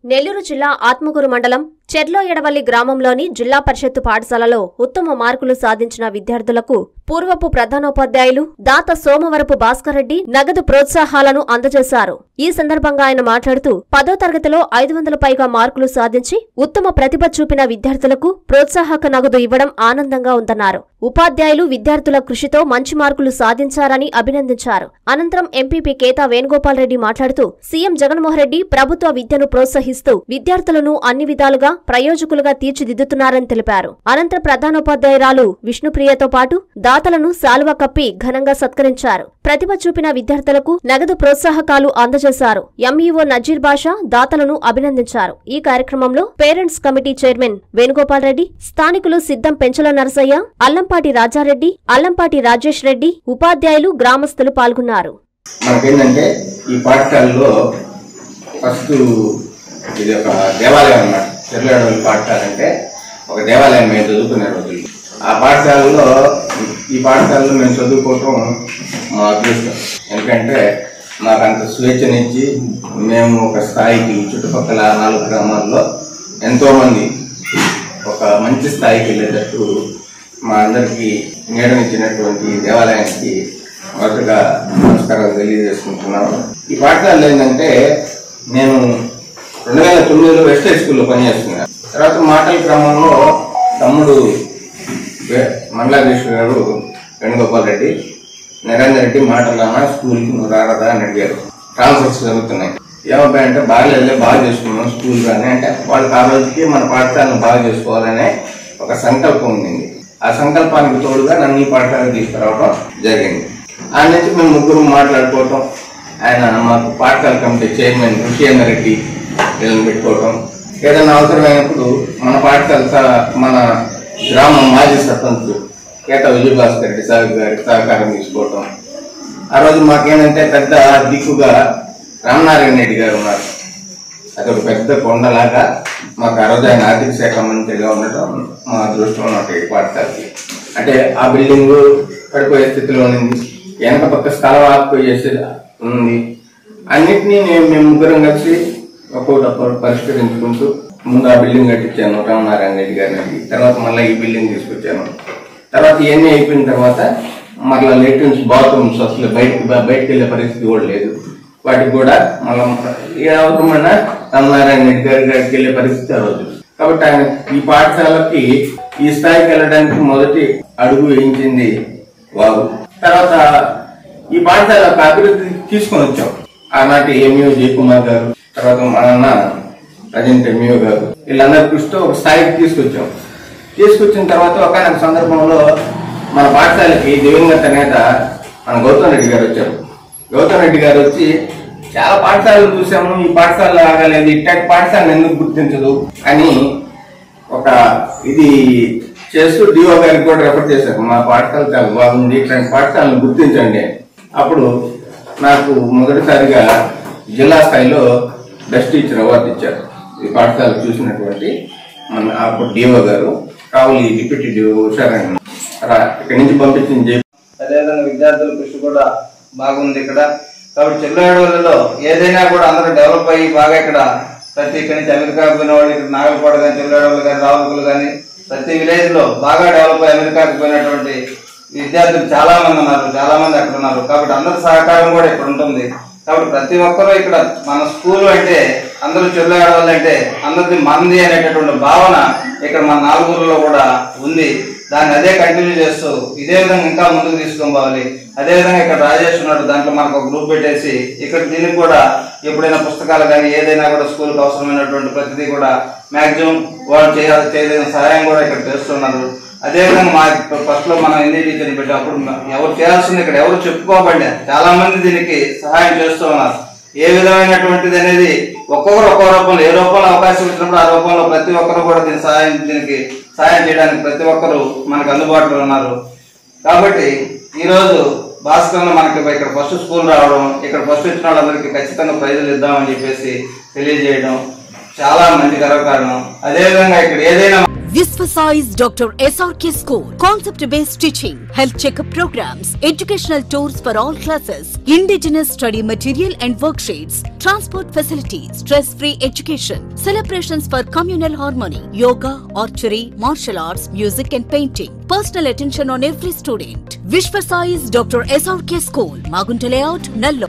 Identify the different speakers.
Speaker 1: నెల్లూరు జిల్లా ఆత్మకూరు మండలం చెర్లో ఎడవల్లి గ్రామంలోని జిల్లా పరిషత్తు పాఠశాలలో ఉత్తమ మార్కులు సాధించిన విద్యార్థులకు పూర్వపు ప్రధానోపాధ్యాయులు దాత సోమవరపు భాస్కర్ రెడ్డి నగదు ప్రోత్సాహాలను అందజేశారు ఈ సందర్భంగా ఆయన మాట్లాడుతూ పదో తరగతిలో ఐదు వందల పైగా మార్కులు సాధించి ఉత్తమ ప్రతిభ చూపిన విద్యార్థులకు ప్రోత్సాహక నగదు ఇవ్వడం ఆనందంగా ఉందన్నారు ఉపాధ్యాయులు విద్యార్థుల కృషితో మంచి మార్కులు సాధించారని అభినందించారు అనంతరం ఎంపీపీ కేతా వేణుగోపాల్ రెడ్డి మాట్లాడుతూ సీఎం జగన్మోహన్ రెడ్డి ప్రభుత్వ విద్యను ప్రోత్సహిస్తూ విద్యార్థులను అన్ని విధాలుగా ప్రయోజకులుగా తీర్చిదిద్దుతున్నారని తెలిపారు అనంతరం ప్రధానోపాధ్యాయురాలు విష్ణుప్రియతో పాటు దాతలను శాలువ కప్పి ఘనంగా సత్కరించారు ప్రతిభ చూపిన విద్యార్థులకు నగదు ప్రోత్సాహకాలు అందజేశారు ఎంఈఓ నజీర్ బాషా దాతలను అభినందించారు ఈ కార్యక్రమంలో parents committee chairman Venugopal Reddy స్థానికులు సిద్ధం పెంచల నరసయ్య అల్లంపాటి రాజారెడ్డి అల్లంపాటి రాజేష్ రెడ్డి ఉపాధ్యాయులు గ్రామస్తులు పాల్గొన్నారు
Speaker 2: మనకేంటంటే ఈ పాఠశాలలో ఫస్ట్ ఇది ఒక దేవాలయం అన్నమాట చెర్లేడవల్లి పాఠశాల అంటే ఒక దేవాలయం మేము చదువుకునే రోజులు ఆ పాఠశాలలో ఈ పాఠశాలలో మేము చదువుకోవటం మా అదృష్టం ఎందుకంటే మాకు అంత స్వేచ్ఛనిచ్చి మేము ఒక స్థాయికి చుట్టుపక్కల నాలుగు గ్రామాల్లో ఎంతోమంది ఒక మంచి స్థాయికి వెళ్ళేటట్టు మా అందరికీ నీడనిచ్చినటువంటి దేవాలయానికి మొదటగా నమస్కారాలు తెలియజేసుకుంటున్నాను ఈ పాఠశాలలో ఏంటంటే నేను రెండు వేల తొమ్మిదిలో వెస్ట్ హై స్కూల్లో పనిచేస్తున్నాను తర్వాత మాటల క్రమంలో తమ్ముడు వే- మండలాధీశ్వర్ గారు వేణుగోపాల్ రెడ్డి నరేందర్ రెడ్డి మాటలన్నా స్కూల్కి నువ్వు రారదా అని అడిగారు ట్రాన్స్ఫర్స్ జరుగుతున్నాయి ఏమబ్బాయి అంటే బాగాలేదులే బాగా చేసుకున్నాం స్కూల్ కానీ అంటే వాళ్ళకి ఆ రోజుకి మన పాఠశాలను బాగా చేసుకోవాలనే ఒక సంకల్పం ఉండింది ఆ సంకల్పానికి తోడుగా నన్ను ఈ పాఠశాలకు తీసుకురావడం జరిగింది ఆ నుంచి మేము ముగ్గురు మాట్లాడుకోవటం ఆయన మాకు పాఠశాల కమిటీ చైర్మన్ ఋషియేంద్ర రెడ్డి వీళ్ళని పెట్టుకోవటం ఏదైనా అవసరమైనప్పుడు మన పాఠశాల స- మన గ్రామం మాజీ సర్పంచ్ కేట విజయభాస్కర్ రెడ్డి సార్ గారి సహకారం తీసుకోవటం ఆ రోజు మాకేంటంటే పెద్ద దిక్కుగా రామనారాయణ రెడ్డి గారు ఉన్నారు అది ఒక పెద్ద కొండలాగా మాకు ఆ రోజు ఆయన ఆర్థిక శాఖ మంత్రిగా ఉండటం మా అదృష్టం నాకు ఈ పాఠశాలకి అంటే ఆ బిల్డింగ్ పడిపోయే స్థితిలో ఉంది వెనక పక్క స్థలం ఆపుపోయేసి ఉంది అన్నిటినీ నేను మేము ముగ్గురం కలిసి ఒక్కొక్కటి ఒక్కొక్కటి పరిష్కరించుకుంటూ ముందు ఆ బిల్డింగ్ కట్టించాను రామనారాయణ రెడ్డి గారిని అడిగి. తర్వాత మళ్ళీ ఈ బిల్డింగ్ తీసుకొచ్చాను తర్వాత ఇవన్నీ అయిపోయిన తర్వాత మళ్ళీ లెట్రిన్స్ బాత్రూమ్స్ అసలు బయటకు బయటకు వెళ్ళే పరిస్థితి కూడా లేదు వాటికి కూడా మళ్ళీ ఏ అవసరమైనా రామనారాయణ రెడ్డి గారి గారికి వెళ్ళే పరిస్థితి ఆ రోజు కాబట్టి ఆయన ఈ పాఠశాలకి ఈ స్థాయికి వెళ్ళడానికి మొదటి అడుగు వేయించింది వారు తర్వాత ఈ పాఠశాల ఒక అభివృద్ధి తీసుకొని వచ్చాం ఆనాటి ఎంఈఓ జయకుమార్ గారు తర్వాత మా నాన్న ప్రజెంట్ ఎంఈఓ గారు వీళ్ళందరి కృషితో ఒక స్థాయికి తీసుకొచ్చాం తీసుకొచ్చిన తర్వాత ఒక సందర్భంలో మన పాఠశాలకి దివంగత నేత మన గౌతమ్ రెడ్డి గారు వచ్చారు గౌతమ్ రెడ్డి గారు వచ్చి చాలా పాఠశాలలు చూసాము ఈ పాఠశాల ఆగలేదు ఇట్లాంటి పాఠశాలను ఎందుకు గుర్తించదు అని ఒక ఇది చేస్తూ డిఓ గారికి కూడా రెఫర్ చేశారు మా పాఠశాల చాలా బాగుంది ఇట్లాంటి పాఠశాలను గుర్తించండి అని. అప్పుడు నాకు మొదటిసారిగా జిల్లా స్థాయిలో బెస్ట్ టీచర్ అవార్డు ఇచ్చారు ఈ పాఠశాల చూసినటువంటి మన అప్పుడు డిఓ గారు కావులి డిప్యూటీ డిఓ ఉషారాణి రా ఇక్కడి నుంచి పంపించింది జై
Speaker 3: అదేవిధంగా విద్యార్థుల కృషి కూడా బాగుంది ఇక్కడ కాబట్టి చెల్లెడవలలో ఏదైనా కూడా అందరూ డెవలప్ అయ్యి బాగా ఇక్కడ ప్రతి ఇక్కడి నుంచి అమెరికా పోయిన వాళ్ళు ఇక్కడ నాగలపాడు కానీ చెల్లెడవలు కానీ రావుకులు కానీ ప్రతి విలేజ్ లో బాగా డెవలప్ అయ్యి అమెరికాకి పోయినటువంటి విద్యార్థులు చాలా మంది ఉన్నారు చాలా మంది అక్కడ ఉన్నారు కాబట్టి అందరి సహకారం కూడా ఇక్కడ ఉంటుంది కాబట్టి ప్రతి ఒక్కరూ ఇక్కడ మన స్కూల్ అంటే అందరూ చెల్లెడవాలి అంటే అందరిది మంది అనేటటువంటి భావన ఇక్కడ మన నాలుగురులో కూడా ఉంది దాన్ని అదే కంటిన్యూ చేస్తూ ఇదే విధంగా ఇంకా ముందుకు తీసుకొని పోవాలి అదే విధంగా ఇక్కడ రాజేష్ ఉన్నాడు దాంట్లో మనకు ఒక గ్రూప్ పెట్టేసి ఇక్కడ దీనికి కూడా ఎప్పుడైనా పుస్తకాలు కానీ ఏదైనా కూడా స్కూల్కి అవసరమైనటువంటి ప్రతిదీ కూడా మాక్సిమం వాళ్ళు చేయాలి చేయలేని సహాయం కూడా ఇక్కడ చేస్తున్నారు అదేవిధంగా మా ఫస్ట్ లో మనం హిందీ టీచర్ని పెట్టినప్పుడు ఎవరు చేయాల్సింది ఇక్కడ ఎవరు చెప్పుకోబడ్డా చాలా మంది దీనికి సహాయం చేస్తూ ఉన్నారు ఏ విధమైనటువంటిది అనేది ఒక్కొక్కరు ఒక్కో రూపంలో ఏ రూపంలో అవకాశం ఇచ్చినప్పుడు ఆ రూపంలో ప్రతి ఒక్కరు కూడా దీని సహాయం దీనికి సహాయం చేయడానికి ప్రతి ఒక్కరు మనకు అందుబాటులో ఉన్నారు కాబట్టి ఈ రోజు భాస్కర్ మనకి ఇక్కడ ఫస్ట్ స్కూల్ రావడం ఇక్కడ ఫస్ట్ వచ్చిన వాళ్ళందరికీ ఖచ్చితంగా ప్రైజులు ఇద్దామని చెప్పేసి తెలియజేయడం చాలా మంచి గర్వకారణం అదేవిధంగా ఇక్కడ ఏదైనా
Speaker 4: Visvasize Dr. SRK School. Concept based teaching, health checkup programs, educational tours for all classes, indigenous study material and worksheets, transport facilities, stress free education, celebrations for communal harmony, yoga, archery, martial arts, music and painting. Personal attention on every student. Vishvasize Dr. SRK School, Magunta Layout, Nallo.